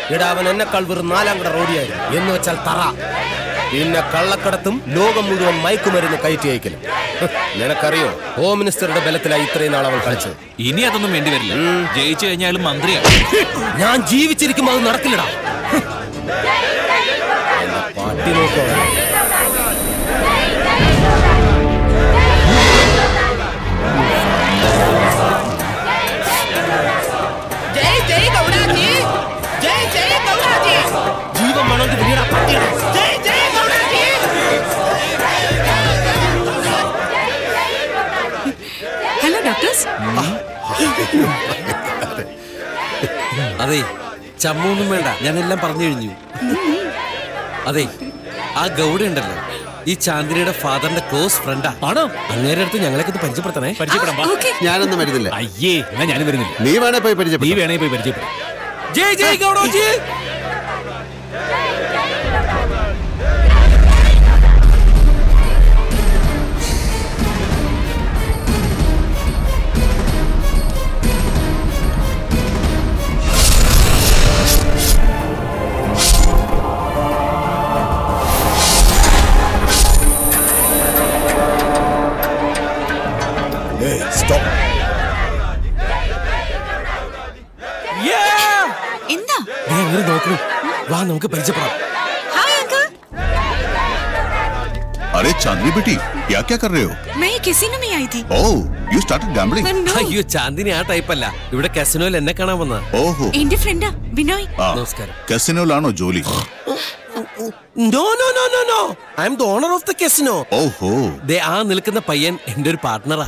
എടാ അവൻ എന്നെക്കാൾ വെറും നാലാം കട റോഡിയായിരുന്നു എന്ന് വെച്ചാൽ തറ പിന്നെ കള്ളക്കടത്തും ലോകം മുഴുവൻ മയക്കുമരുന്ന് കയറ്റി അയക്കലും ഹ്, നിനക്കറിയോ ഹോം മിനിസ്റ്ററുടെ ബലത്തിലായി ഇത്രയും നാൾ അവൻ കളിച്ചത് ഇനി അതൊന്നും വേണ്ടി വരില്ല ജയിച്ചു കഴിഞ്ഞാലും മന്ത്രിയാണ് ഞാൻ ജീവിച്ചിരിക്കുമ്പോൾ അത് നടക്കില്ലടാ ഹ്. എന്റെ പാട്ടി നോക്കോ ജയ് ജയ് ഗൗഡാജി ജയ് ജയ് ഗൗഡാജി ജീവൻ വേണമെങ്കിൽ പിന്നീട് പട്ടിയാണ് ജയ് ജയ് ഗൗഡാജി ഹലോ ഡോക്ടേഴ്സ് അതെ ചമ്മൊന്നും വേണ്ട ഞാനെല്ലാം പറഞ്ഞു കഴിഞ്ഞു അതെ ആ ഗൗഡ ഉണ്ടല്ലോ ഈ ചാന്ദിനിയുടെ ഫാദറിന്റെ ക്ലോസ് ഫ്രണ്ടാ ആണോ അങ്ങേരെ അടുത്ത് ഞങ്ങളൊക്കെ ഒന്ന് പരിചയപ്പെടുത്തണേ പരിചയപ്പെടാം വാ. ഓക്കെ ഞാനൊന്നും വരുന്നില്ല അയ്യേ എന്നാ ഞാനും വരുന്നില്ല നീ വേണേ പോയി നീ പരിചയപ്പെട്ടു വേണേ പോയി പരിചയപ്പെടും ജയ് ജയ് ഗൗഡോജി എന്താ നീ അങ്ങനെ നോക്കണം വാ നമുക്ക് പരിചയപ്പെടാം ഹായ് അങ്കിൾ अरे चांदनी बेटी क्या क्या कर रहे हो मैं किसी में आई थी oh you started gambling No. അയ്യോ ചാന്ദിനി ആ ടൈപ്പല്ല ഇവിടെ കസിനോയിൽ എന്നെ കാണാൻ വന്ന ഓഹോ എന്റെ ഫ്രണ്ടാ ബിനോയ് ആ നമസ്കാരം. കസിനോയിലാണോ ജോലി no no no no no I am the owner of the casino ഓഹോ ദേ ആ നിൽക്കുന്ന പയ്യൻ എന്റെ ഒരു പാർട്ട്ണറാ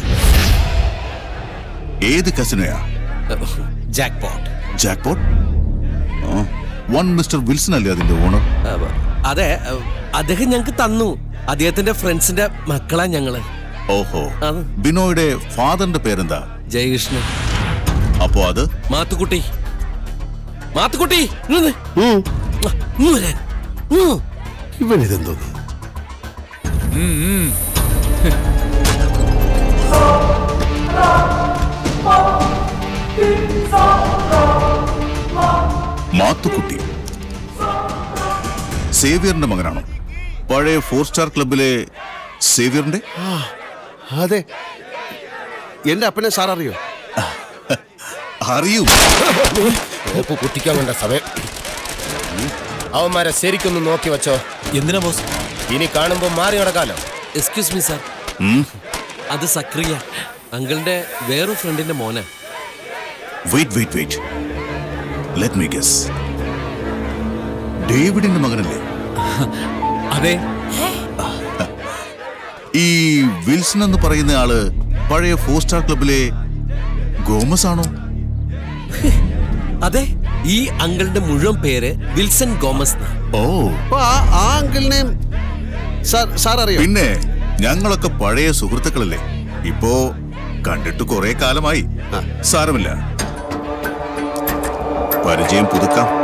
ഏത് കസിനോയാ jackpot jackpot one mister Wilson അല്ലേ അതിന്റെ ഓണർ അതെ അഹ് അദ്ദേഹം ഞങ്ങൾക്ക് തന്നു അദ്ദേഹത്തിന്റെ ഫ്രണ്ട്സിന്റെ മക്കളാ ഞങ്ങള് ഓഹോ അത്. ബിനോയുടെ ഫാദറിന്റെ പേരെന്താ ജയകൃഷ്ണൻ അപ്പോ അത് മാത്തുക്കുട്ടി മാത്തുക്കുട്ടി ഇങ്ങ് വന്ന്. ആ, ഇങ്ങ് വരാൻ. ഉം. ഇവൻ ഇതെന്തോന്നു മാത്തുക്കുട്ടി സേവിയറിന്റെ മകനാണോ പഴയ ഫോർ സ്റ്റാർ ക്ലബിലെ സേവിയറിന്റെ അതെ എന്റെ അപ്പനെ സാർ അറിയോ അറിയൂ ഓപ്പ് കുത്തിക്കാൻ വേണ്ട സമയം ഉം. അവന്മാരെ ശരിക്കൊന്ന് നോക്കി വെച്ചോ എന്തിനാ ബോസ് ഇനി കാണുമ്പോ മാറി നടക്കാലോ എക്സ്ക്യൂസ് മീ സാർ ഉം. അത് സക്രിയ അങ്കിളിന്റെ വേറൊരു ഫ്രണ്ടിന്റെ മോനാ wait wait wait let me guess ഡേവിഡിന്റെ മകനല്ലേ അതെ ഈ വിൽസൺ എന്ന് പറയുന്ന ആള് പഴയ ഫോർ സ്റ്റാർ ക്ലബിലെ ഗോമസ് ആണോ അതെ ഈ അങ്കിളിന്റെ മുഴുവൻ പേര് വിൽസൺ ഗോമസ് എന്നാ. ഓ അപ്പൊ ആ ആ അങ്കിളിനെയും സാർ സാർ അറിയോ പിന്നെ ഞങ്ങളൊക്കെ പഴയ സുഹൃത്തുക്കളല്ലേ ഇപ്പോ കണ്ടിട്ട് കുറെ കാലമായി സാരമില്ല പരിചയം പുതുക്കാം